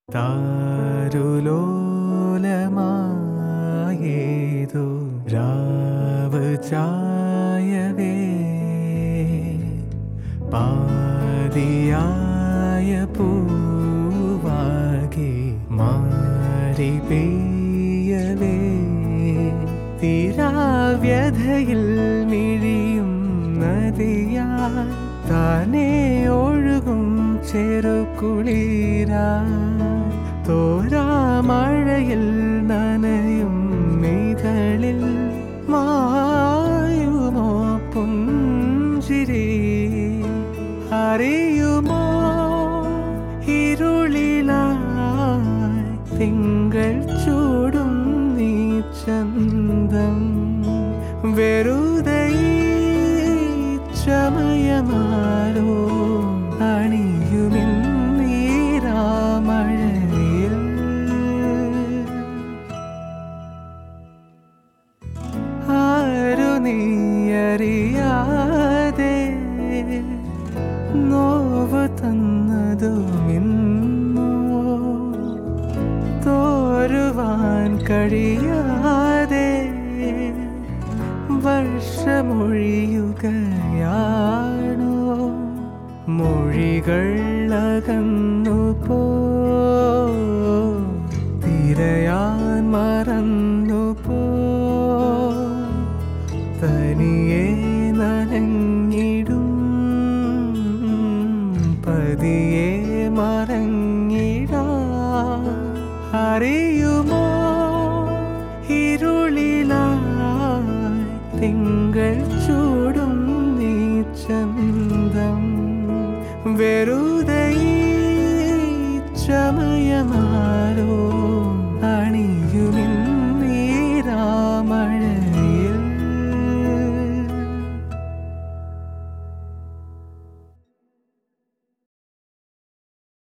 താരുലോലമായേതോ രാവ് ചായവേ പാതിയായ പൂവാകെ മാറി പെയ്യവേ തീരാവ്യഥയിൽ മിഴിയും നദിയാ താനേ ഒഴുകും ചെറുകുളിരാ തോരാ മഴയിൽ നനയും മിതളിൽ മായുമോ പുഞ്ചിരി അറിയുമോ ഇരുളിലായി തിങ്കൾ ചൂടും നീ ചന്തം വെറുതെ ഈ ചമയമാരോ അണിയുമിന്നീരാമഴയിൽ ആരു നീയറിയാതെ നോവ് തന്നതുമിന്നോ തോരുവാൻ കഴിയാതെ വർഷമൊഴിയുകയാണോ മൊഴികൾ അകന്നു പോ തിരയാൻ മറന്നു പോ തനിയെ നനഞ്ഞിടും പതിയെ മറങ്ങിടാ അറിയുമോ ഇരുളിലായി തിങ്കൾ ചൂടും നീ ചന്തം വെറുതെ ഈ ചമയമാരോ